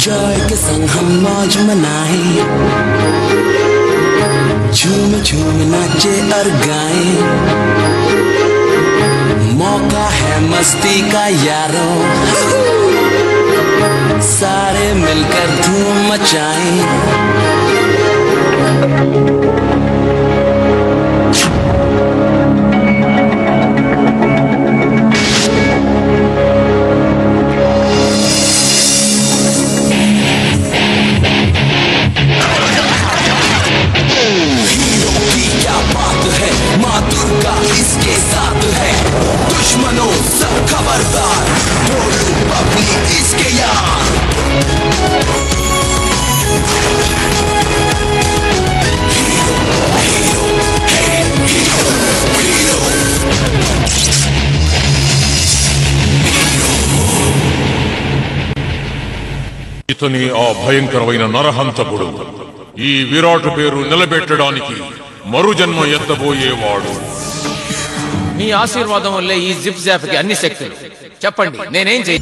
Joy के संग हम मौज मनाए झूम झूम नाचे और गाए मौका है मस्ती का यारों सारे मिलकर धूम मचाएं की क्या बात है माँ दुर्गा इसके साथ है दुश्मनों सब खबरदार ढोलू पबली इसके यार ఇతని ఆ భయంకరమైన నరహంతకుడు ఈ విరాట్ పేరు నిలబెట్టడానికి మరుజన్మ ఎత్తబోయేవాడు మీ ఆశీర్వాదం వల్లే ఈ జిప్ జాప్ కి అన్ని శక్తులు చెప్పండి నేనేం చెయ్యి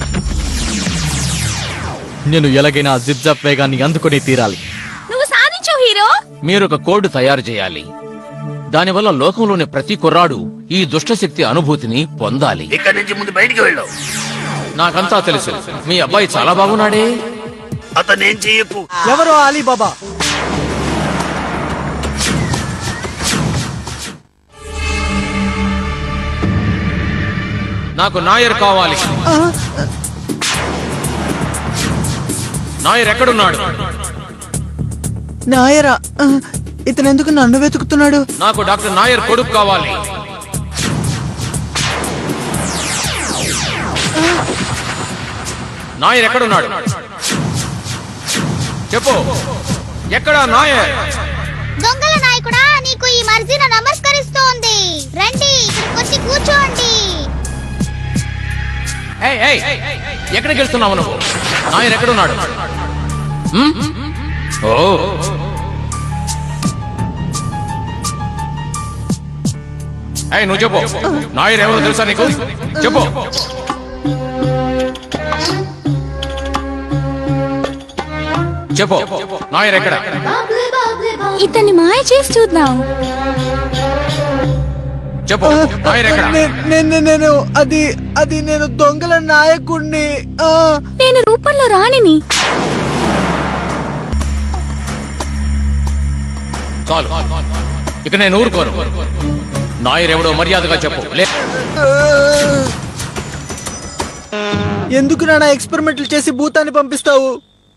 నేను ఎలాగైనా ఆ జిప్జాప్ వేగాన్ని అందుకుని తీరాలి నువ్వు సాధించావు హీరో మీరు ఒక కోడ్ తయారు చేయాలి దానివల్ల లోకంలోని ప్రతి కుర్రాడు ఈ దుష్టశక్తి అనుభూతిని పొందాలి ఇక్కడి నుంచి ముందు బయటికి వెళ్ళు నాకంతా తెలుసు మీ అబ్బాయి చాలా బాగున్నాడే అతను ఏం చెయ్యకు ఎవరో అలీబాబా నాకు నాయర్ కావాలి నాయర్ ఎక్కడున్నాడు నాయరా ఆ, ఇతను ఎందుకు నన్ను వెతుకుతున్నాడు నాకు డాక్టర్ నాయర్ కొడుకు కావాలి నాయర్ ఎక్కడున్నాడు చెప్పు ఎక్కడ నాయర్ దొంగల నాయకుడా నీకు ఈ మర్జిన నమస్కరిస్తోంది రండి ఇక్కడికి వచ్చి కూర్చోండి ఏయ్, ఏయ్, ఎక్కడికి వెళ్తున్నావు నువ్వు నాయర్ ఎక్కడున్నాడు హ్మ్? ఓ ఏయ్, నువ్వు చెప్పు నాయర్ ఎవరో తెలుసా నీకు చెప్పు చెప్పు నాయర్ ఎక్కడ ఇతన్ని మాయ చేసి చూద్దాం చెప్పు నాయర్ ఎక్కడ నే- నేను నేను అది అది నేను దొంగల నాయకుడిని ఆ, నేను రూపంలో రాణిని చాలు ఇక నేను ఊరుకోను నాయర్ ఎవడో మర్యాదగా చెప్పు లే ఎందుకు నా ఎక్స్పెరిమెంట్లు చేసి భూతాన్ని పంపిస్తావు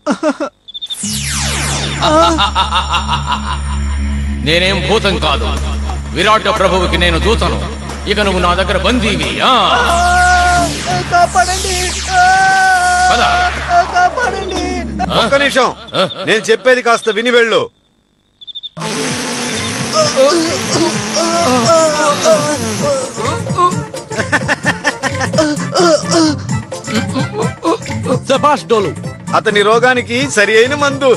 నేనేం భూతం కాదు విరాట ప్రభువుకి నేను దూతను ఇక నువ్వు నా దగ్గర బందీవి ఆ, ఆ, కాపాడండి ఆ, పద. ఆ, కాపాడండి ఒక్క నిమిషం నేను చెప్పేది కాస్త విని వెళ్ళు సభాష్ డోలు అతని రోగానికి సరి అయిన మందు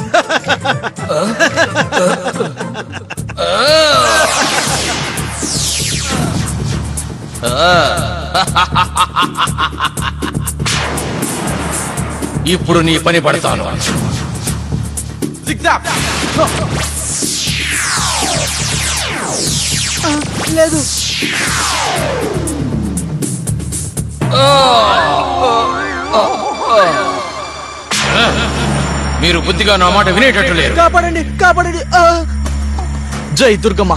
ఇప్పుడు నీ పని పడతాను లేదు మీరు బుద్ధిగా నా మాట వినేటట్టు లేరు కాపాడండి కాపాడండి ఆ, జై దుర్గమ్మ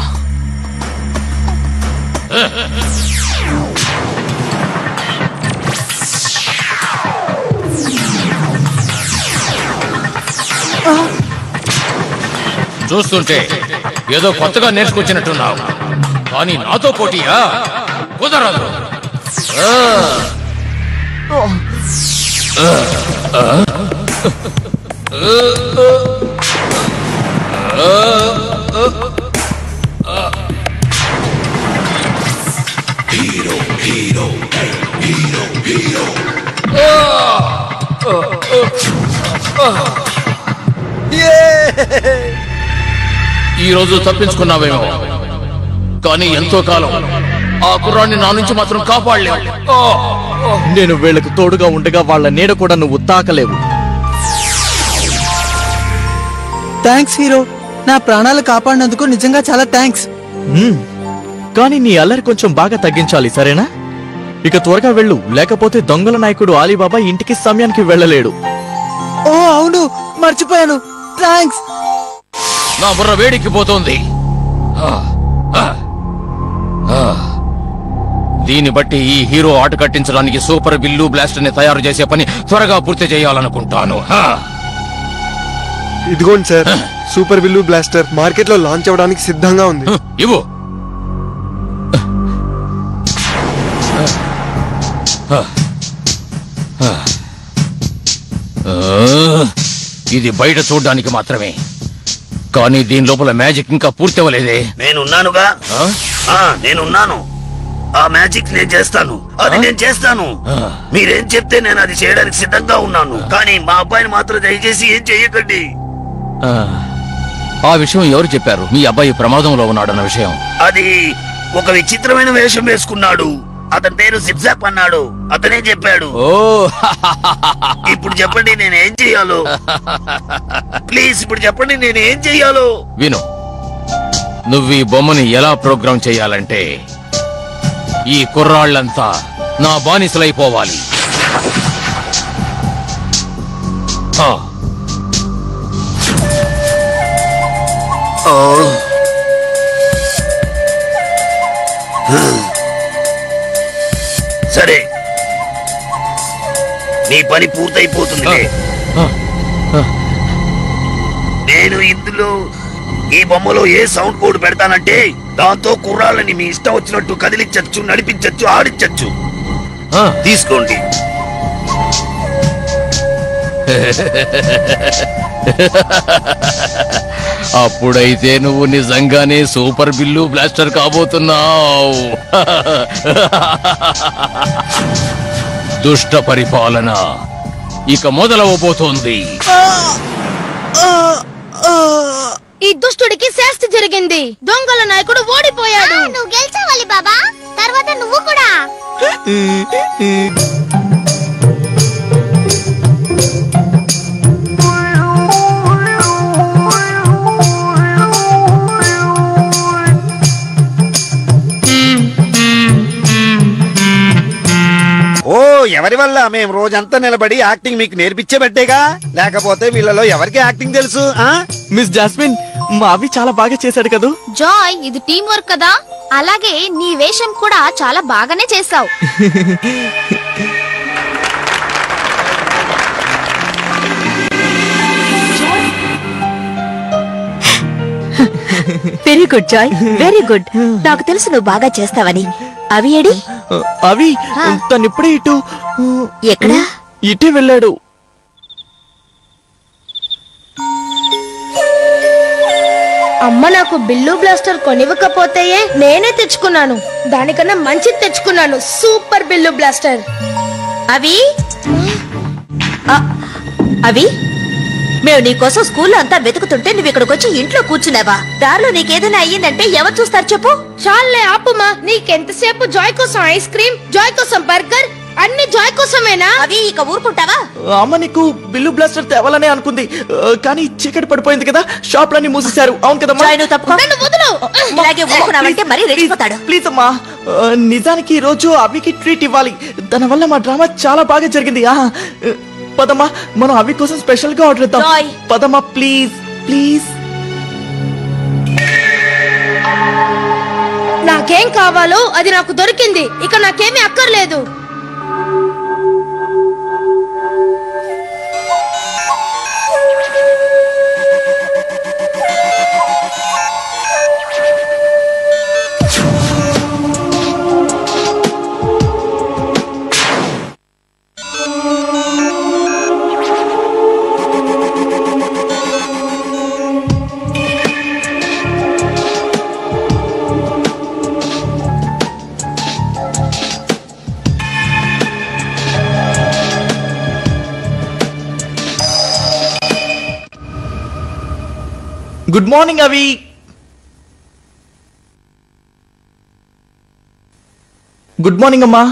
చూస్తుంటే ఏదో కొత్తగా నేర్చుకొచ్చినట్టున్నావు కానీ నాతో పోటీయా కుదరదు ఆ. ఈ రోజు తప్పించుకున్నావేమో కానీ ఎంతో కాలం ఆ కుర్రాన్ని నా నుంచి మాత్రం కాపాడలేవు ఆ! నేను వీళ్ళకు తోడుగా ఉండగా వాళ్ళ నీడ కూడా నువ్వు తాకలేవు థ్యాంక్స్ హీరో నా ప్రాణాలు కాపాడినందుకు నిజంగా చాలా థ్యాంక్స్ మ్మ్. కానీ నీ అల్లరి కొంచెం బాగా తగ్గించాలి సరేనా ఇక త్వరగా వెళ్ళు లేకపోతే దొంగల నాయకుడు ఆలీబాబా ఇంటికి సమయానికి వెళ్ళలేడు ఓ అవును మర్చిపోయాను థ్యాంక్స్ నా బుర్ర వేడెక్కిపోతోంది ఆ, ఆ, ఆ. దీన్ని బట్టి ఈ హీరో ఆట కట్టించడానికి సూపర్ బిల్లు బ్లాస్టర్ ని తయారు చేసే పని త్వరగా పూర్తి చేయాలనుకుంటాను ఆ. ఇదిగోండి సార్ సూపర్ విల్లు బ్లాస్టర్ మార్కెట్ లో లాంచ్ అవ్వడానికి సిద్ధంగా ఉంది ఇవ్వు ఆ, ఇది బయట చూడడానికి మాత్రమే కానీ దీని లోపల మ్యాజిక్ ఇంకా పూర్తి అవ్వలేదే నేనున్నానుగా ఆ? ఆ నేనున్నాను ఆ మ్యాజిక్ నేను చేస్తాను అది నేను చేస్తాను ఆ. మీరేం చెప్తే నేను అది చేయడానికి సిద్ధంగా ఉన్నాను కానీ మా అబ్బాయిని మాత్రం దయచేసి ఏం చెయ్యకండి ఆ. ఆ విషయం ఎవరు చెప్పారు మీ అబ్బాయి ప్రమాదంలో ఉన్నాడన్న విషయం అది ఒక విచిత్రమైన వేషం వేసుకున్నాడు అతని పేరు జిప్జాప్ అన్నాడు అతనే చెప్పాడు ఓ ఇప్పుడు చెప్పండి నేను ఏం చెయ్యాలో ప్లీజ్ ఇప్పుడు చెప్పండి నేను ఏం చెయ్యాలో విను నువ్వు ఈ బొమ్మని ఎలా ప్రోగ్రామ్ చేయాలంటే ఈ కుర్రాళ్ళంతా నా బానిసలైపోవాలి ఆ, సరే నీ పని పూర్తయిపోతుంది ఆ, నేను ఇందులో ఈ బొమ్మలో ఏ సౌండ్ కోడ్ పెడతానంటే దాంతో కుర్రాళ్ళని మీ ఇష్టం వచ్చినట్టు కదిలించచ్చు నడిపించచ్చు ఆడించచ్చు ఆ. తీసుకోండి అప్పుడైతే నువ్వు నిజంగానే సూపర్ బిల్లు బ్లాస్టర్ కాబోతున్నావు దుష్ట పరిపాలన ఇక మొదలవబోతోంది ఈ దుష్టుడికి శాస్తి జరిగింది దొంగల నాయకుడు ఓడిపోయాడు నువ్వు గెలిచావాలి బాబా తర్వాత నువ్వు కూడా ఓ ఎవరి వల్ల మేము రోజంతా నిలబడి యాక్టింగ్ మీకు నేర్పించేబట్టేగా లేకపోతే వీళ్ళలో ఎవరికి యాక్టింగ్ తెలుసు ఆ మిస్ జాస్మిన్ మా అవి చాలా బాగా చేశాడు కదూ జాయ్ ఇది టీం వర్క్ కదా అలాగే నీ వేషం కూడా చాలా బాగానే చేసావు very good Joy very good నాకు తెలుసు నువ్వు బాగా చేస్తావని అవి ఏడి ఆ, అవి తను ఇప్పుడే ఇటు ఎక్కడా ఇటే వెళ్ళాడు అమ్మ నాకు బిల్లు బ్లాస్టర్ కొనివ్వకపోతేయే నేనే తెచ్చుకున్నాను దానికన్నా మంచిది తెచ్చుకున్నాను సూపర్ బిల్లు బ్లాస్టర్ అవి ఆ, అవి మేము నీకోసం స్కూల్లో అంతా వెతుకుతుంటే నువ్వు ఇక్కడికి వచ్చి ఇంట్లో కూర్చున్నావా దారిలో నీకేదైనా అయ్యిందంటే ఎవరు చూస్తారు చెప్పు చాలే ఆపుమా నీకెంతసేపు జాయ్ కోసం ఐస్ క్రీమ్ జాయ్ కోసం బర్గర్ అన్ని జాయ్ కోసమేనా అవి ఇక ఊరుకుంటావా అమ్మ నీకు బిల్లు బ్లాస్టర్ తేవాలనే అనుకుంది ఆ, కానీ చీకటి పడిపోయింది కదా షాప్లన్నీ మూసేశారు అవును కదమ్మా జాయ్ నువ్వు తప్పుకో నన్ను వదులు ఇలాగే ఊరుకున్నావంటే మరీ రెచ్చిపోతాడు ప్లీజ్ అమ్మా ఆ, నిజానికి ఈ రోజు అవికి ట్రీట్ ఇవ్వాలి దానివల్ల మా డ్రామా చాలా బాగా జరిగింది ఆ, పదమ్మా మనం అవి కోసం స్పెషల్ గా ఆర్డర్ ఇద్దాం జాయ్. పదమ్మా ప్లీజ్ ప్లీజ్ నాకేం కావాలో అది నాకు దొరికింది ఇక నాకేమీ అక్కర్లేదు గుడ్ మార్నింగ్ అవి గుడ్ మార్నింగ్ అమ్మా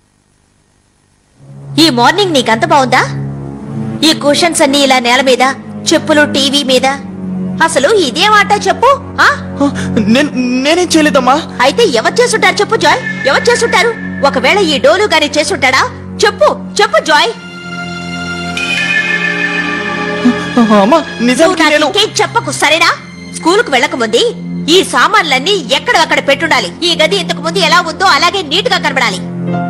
ఈ మార్నింగ్ నీకంత బాగుందా ఈ కుషన్స్ అన్ని ఇలా నేల మీద చెప్పులు టీవీ మీద అసలు ఇదేం ఆట చెప్పు ఆ నేను నేనేం చేయలేదమ్మా అయితే ఎవరు చేసుంటారు చెప్పు జాయ్ ఎవరు చేసుంటారు ఒకవేళ ఈ డోలు గాని చేసుంటాడా చెప్పు చెప్పు జాయ్ అమ్మా నువ్వు నిజానికి నాకు నేను ఇంకేం చెప్పకు సరేనా స్కూల్ కు వెళ్ళక ముందు ఈ సామాన్లన్నీ ఎక్కడ అక్కడ పెట్టుండాలి ఈ గది ఇంతకు ముందు ఎలా ఉందో అలాగే నీట్ గా కనబడాలి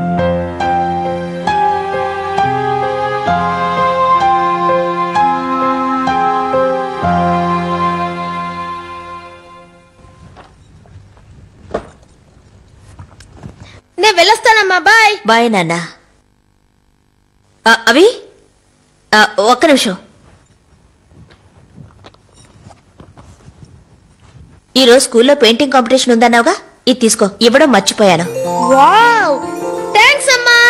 నేను వెళ్ళొస్తానమ్మా బాయ్ బాయ్ నాన్న ఆ, అవి ఆ, ఒక్క నిమిషం ఈ రోజు స్కూల్లో పెయింటింగ్ కాంపిటీషన్ ఉందన్నావుగా ఇది తీసుకో ఇవ్వడం మర్చిపోయాను వావ్ థ్యాంక్స్ అమ్మా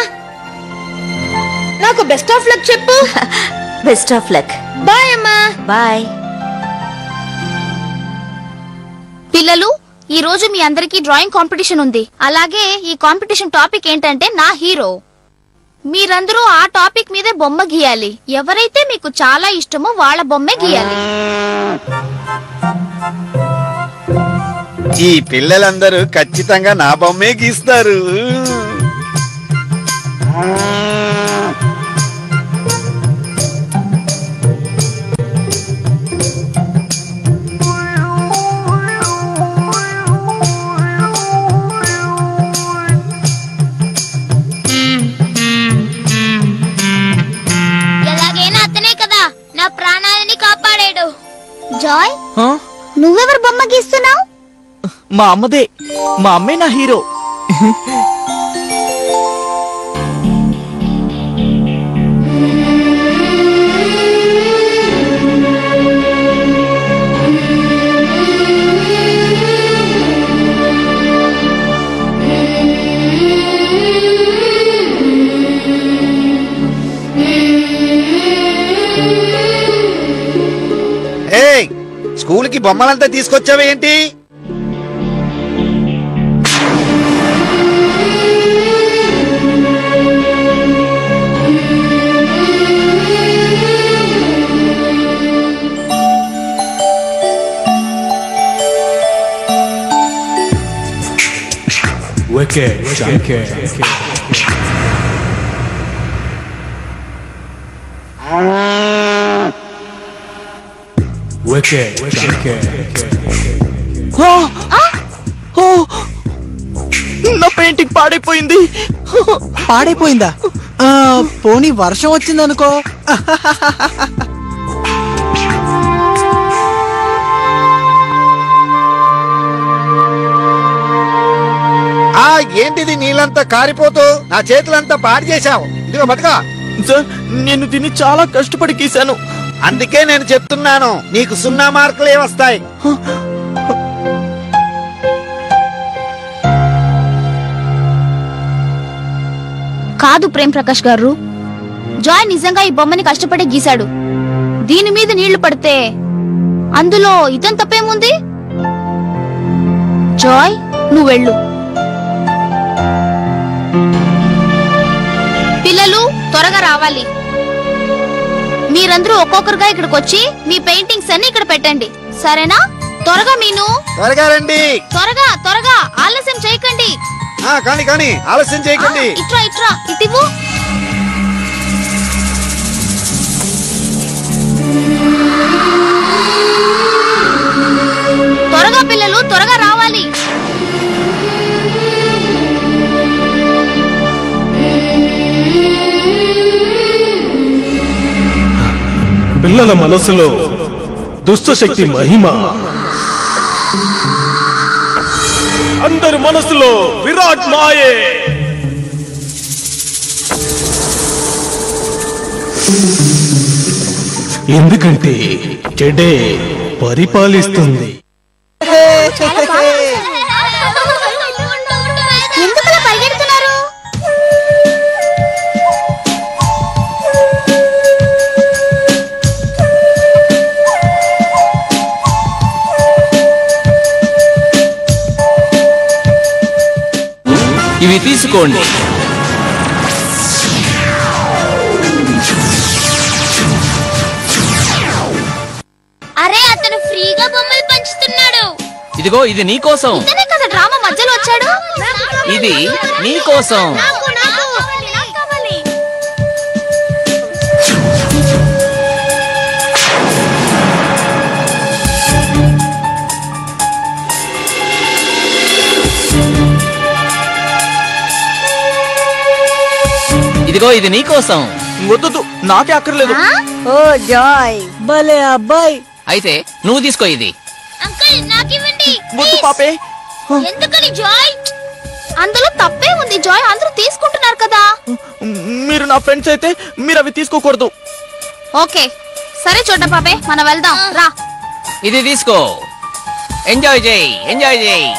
నాకు బెస్ట్ ఆఫ్ లక్ చెప్పు బెస్ట్ ఆఫ్ లక్ బాయ్ అమ్మా బాయ్ పిల్లలు ఈ రోజు మీ అందరికీ డ్రాయింగ్ కాంపిటీషన్ ఉంది అలాగే ఈ కాంపిటీషన్ టాపిక్ ఏంటంటే నా హీరో మీరందరూ ఆ టాపిక్ మీదే బొమ్మ గీయాలి ఎవరైతే మీకు చాలా ఇష్టమో వాళ్ళ బొమ్మే గీయాలి ఈ పిల్లలందరూ ఖచ్చితంగా నా బొమ్మే గీస్తారు ఎలాగైనా అతనే కదా నా ప్రాణాలని కాపాడాడు జాయ్ హ? నువ్వెవరు బొమ్మ గీస్తున్నావు మా అమ్మదే మా అమ్మే నా హీరో ఏయ్ స్కూల్ కి బొమ్మలంతా తీసుకొచ్చావా ఏంటి Wicked, wicked, wicked, wicked. ఆ! ఓ! నా పెయింటింగ్ పాడైపోయింది పాడైపోయిందా ఆ, పోనీ వర్షం వచ్చిందనుకో ఆ ఏంటిది నీళ్ళంతా కారిపోతూ నా చేతులంతా పాడు చేశావు ఇదిగో బతుకా సార్ నేను దీన్ని చాలా కష్టపడి గీశాను అందుకే నేను చెప్తున్నాను నీకు సున్నా మార్కులే వస్తాయి కాదు ప్రేమ్ ప్రకాష్ గారు జాయ్ నిజంగా ఈ బొమ్మని కష్టపడి గీశాడు దీని మీద నీళ్లు పడితే అందులో ఇతని తప్పేముంది జాయ్ నువ్వు వెళ్ళు పిల్లలు త్వరగా రావాలి మీరందరూ ఒక్కొక్కరుగా ఇక్కడికి వచ్చి మీ పెయింటింగ్స్ అన్ని ఇక్కడ పెట్టండి సరేనా త్వరగా మీను త్వరగా రండి త్వరగా త్వరగా ఆలస్యం చేయకండి ఆ కానీ కానీ ఆలస్యం చేయకండి ఆ, ఇట్రా ఇట్రా ఇటివ్వు త్వరగా పిల్లలు త్వరగా రావాలి పిల్లల మనసులో దుష్టశక్తి మహిమ అందరి మనసులో విరాట్ మాయే ఎందుకంటే చెడే పరిపాలిస్తుంది ఎందుకలా పరిగెడుతున్నారు ఇవి తీసుకోండి అరే అతను ఫ్రీగా ఇదిగో ఇది నీకోసం ఇతనే కదా డ్రామా మధ్యలో వచ్చాడు ఇది నీకోసం నాకు నాకు నాకు కావాలి ఇదిగో ఇది నీకోసం వద్దు నాకే అక్కర్లేదు ఓ జాయ్ భలే అబ్బాయి అయితే నువ్వు తీసుకో ఇది అంకుల్ నాకు ఇవ్వండి వద్దు పాపే ఎందుకని జాయ్ అందులో తప్పే ఉంది జాయ్ అందరూ తీసుకుంటున్నారు కదా మీరు నా ఫ్రెండ్స్ అయితే మీరు అవి తీసుకోకూడదు ఓకే సరే చూడ పాపే మనం వెళ్దాం రా ఇది తీసుకో ఎంజాయ్ చేయి ఎంజాయ్ చేయి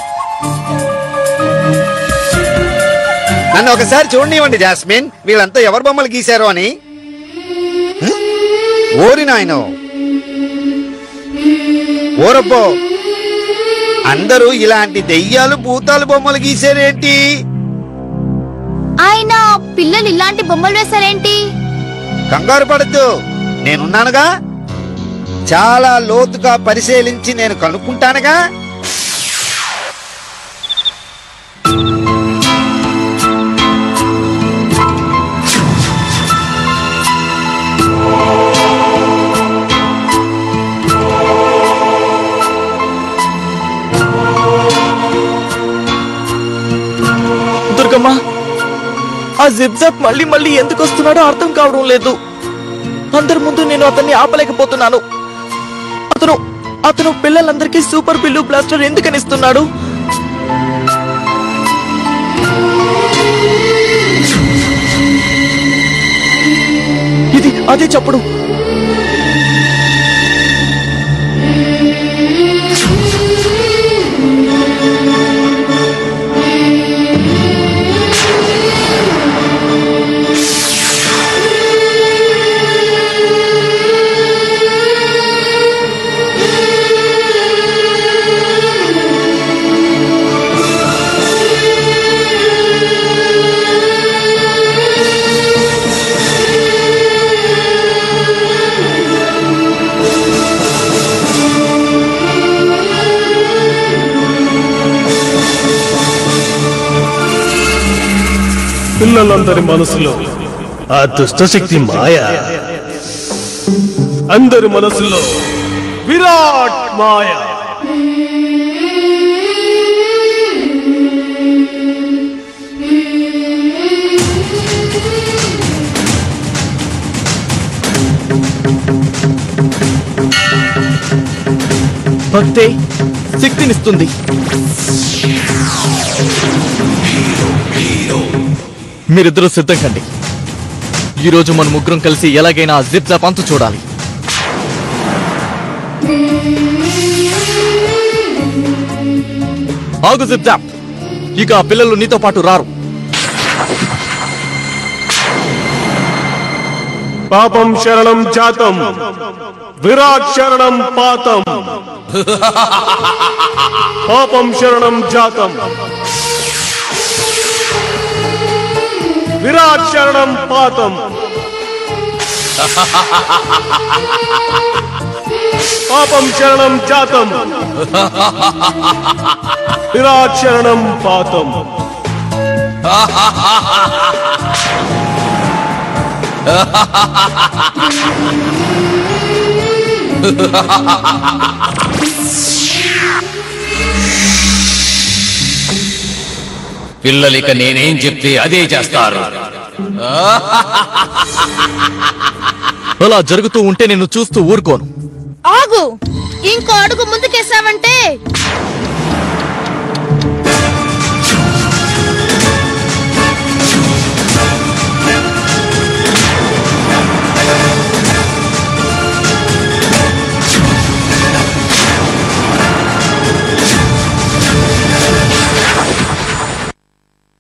నన్ను ఒకసారి చూడనివ్వండి జాస్మిన్ వీళ్ళంతా ఎవరు బొమ్మలు గీశారు అని హ? ఓరి నాయనో ఓరబ్బో అందరూ ఇలాంటి దెయ్యాలు భూతాలు బొమ్మలు గీశారేంటి ఆయన పిల్లలు ఇలాంటి బొమ్మలు వేశారేంటి కంగారు పడద్దు నేనున్నానుగా చాలా లోతుగా పరిశీలించి నేను కనుక్కుంటానుగా దుర్గమ్మ ఆ జిప్జాప్ మళ్ళీ మళ్ళీ ఎందుకు వస్తున్నాడో అర్థం కావడం లేదు అందరి ముందు నేను అతన్ని ఆపలేకపోతున్నాను అతను అతను పిల్లలందరికీ సూపర్ బిల్లు బ్లాస్టర్ ఎందుకని ఇస్తున్నాడు ఇది అదే చప్పుడు పిల్లలందరి మనసులో ఆ దుష్టశక్తి మాయ అందరి మనసులో విరాట్ మాయ భక్తే శక్తినిస్తుంది మీరిద్దరూ సిద్ధం కండి ఈరోజు మన ముగ్గురం కలిసి ఎలాగైనా ఆ జిప్ జాప్ అంతు చూడాలి ఆగు జిప్ జాప్ ఇక ఆ పిల్లలు నీతో పాటు రారు పాపం శరణం జాతం విరాట్ శరణం పాతం పాపం శరణం జాతం విరాట్ శరణం పాతం పాపం శరణం జాతం విరాట్ శరణం పాతం పిల్లలిక నేనేం చెప్తే అదే చేస్తారు అలా జరుగుతూ ఉంటే నేను చూస్తూ ఊరుకోను ఆగు ఇంకో అడుగు ముందుకేసావంటే